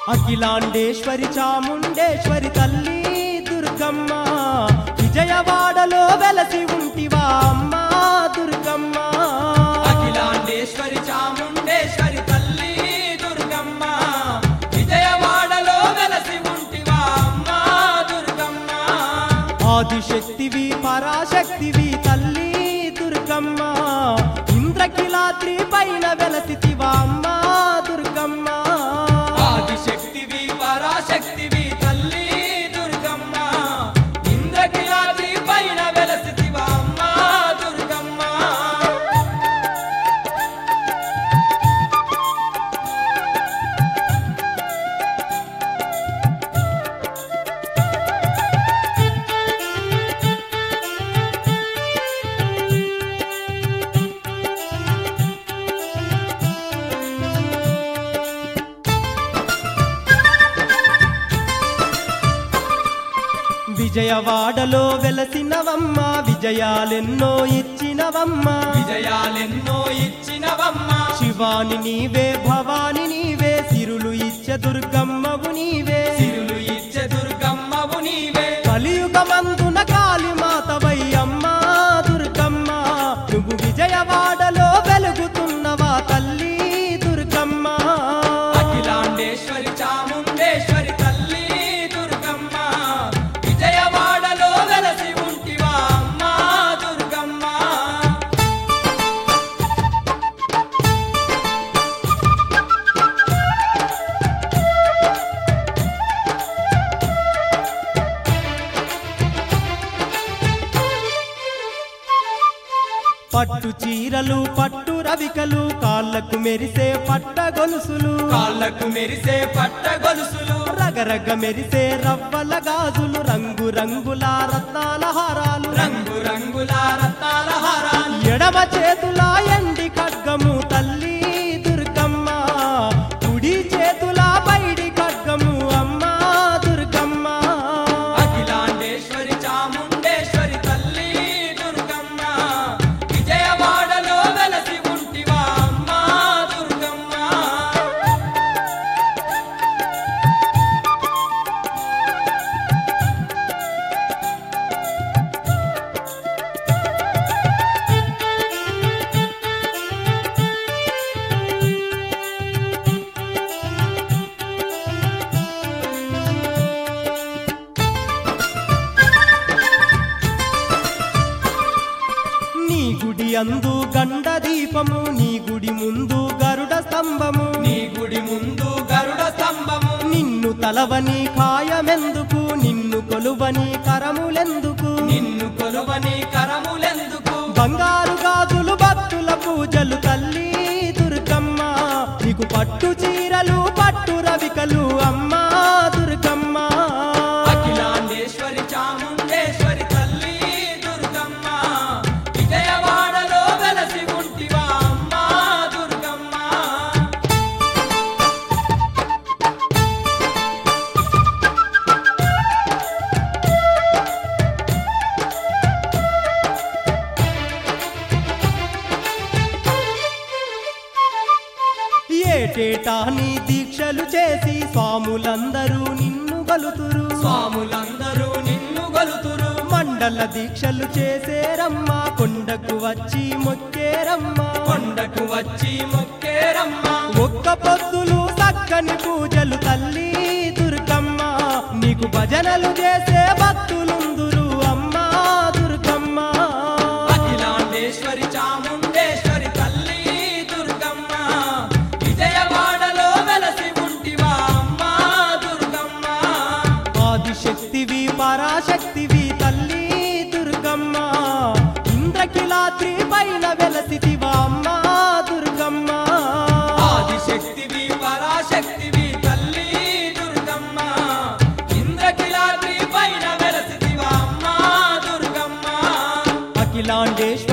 అఖిలాండేశ్వరి చాముండేశ్వరి తల్లి దుర్గమ్మ విజయవాడలో వెలసి ఉంటివా అమ్మా దుర్గమ్మ అఖిలాండేశ్వరి చాముండేశ్వరి తల్లి దుర్గమ్మ విజయవాడలో వెలసి ఉంటివా అమ్మా దుర్గమ్మ ఆదిశక్తివి పరాశక్తివి తల్లి దుర్గమ్మ ఇంద్రకిలాద్రి పైన వెలసితివా అమ్మా దుర్గమ్మ ఆదిశక్తివి పరాశక్తివి తల్లి దుర్గమ్మ ఇంద్రకిలాద్రి పైన వెలసితివా అమ్మా దుర్గమ్మ విజయవాడలో వెలసినవమ్మ విజయాలెన్నో ఇచ్చినవమ్మ విజయాలెన్నో ఇచ్చినవమ్మ శివాని నీవే భవాని నీవే సిరులు ఇచ్చ దుర్గమ్మవు నీవే సిరులు ఇచ్చే దుర్గమ్మవు నీవే కలియుగమందున కాళీమాతవై అమ్మా దుర్గమ్మ నువ్వు విజయవాడలో వెలుగుతున్నవా తల్లి దుర్గమ్మ అఖిలాండేశ్వరి చాముండేశ్వరి తల్లి దుర్గమ్మ విజయవాడలో వెలసి ఉంటివా అమ్మా దుర్గమ్మ పట్టు చీరలు పట్టు రవికలు కాళ్ళకు మెరిసే పట్ట గొలుసులు కాళ్ళకు మెరిసే పట్ట గొలుసులు రగరగ మెరిసే రవ్వల గాజులు రంగు రంగుల రత్నాల హారాలు రంగు రంగుల రత్నాల హారాలు ఎడమ చేతుల ఎండి ఖడ్గము తల్లి దుర్గమ్మ కుడి చేతుల బైడి ఖడ్గము అమ్మా దుర్గమ్మ అఖిలాండేశ్వరి చాముండేశ్వరి తల్లి దుర్గమ్మ విజయవాడలో వెలసి ఉంటివా అమ్మా దుర్గమ్మ నీ గుడి అందు గండ దీపము నీ గుడి ముందు గరుడ స్తంభము నీ గుడి ముందు గరుడ స్తంభము నిన్ను తలవని ఖాయమెందుకు నిన్ను కొలువని కరములెందుకు నిన్ను కొలువని కరములెందుకు బంగారు గాజులు భక్తుల పూజలు తల్లి దుర్గమ్మ నీకు పట్టు చీరలు పట్టు రవికలు అమ్మా దుర్గమ్మ అఖిలాండేశ్వరి చాముండేశ్వరి తల్లి దుర్గమ్మ విజయవాడలో వెలసి ఉంటివా అమ్మా దుర్గమ్మ ఏటేటా నీ దీక్షలు చేసి స్వాములందరూ నిన్ను గలుతురు స్వాములందరూ నిన్ను గలుతురు మండల దీక్షలు చేసేరమ్మా కొండకు వచ్చి మొక్కేరమ్మా కొండకు వచ్చి మొక్కేరమ్మ ఒక్క పొద్దులు చక్కని పూజలు తల్లి దుర్గమ్మ నీకు భజనలు చేసే భక్తులుందురు అమ్మా దుర్గమ్మ అఖిలాండేశ్వరి చాముండేశ్వరి తల్లి దుర్గమ్మ విజయవాడలో వెలసి ఉంటివా అమ్మా దుర్గమ్మ ఆదిశక్తివి పరాశక్తివి తల్లి దుర్గమ్మ ఇంద్రకిలాద్రి పైన వెలసితివా అమ్మా దుర్గమ్మ ఆదిశక్తివి పరాశక్తివి తల్లి దుర్గమ్మ ఇంద్రకిలాద్రి పైన వెలసితివా అమ్మా దుర్గమ్మ అఖిలాండేశ్వరి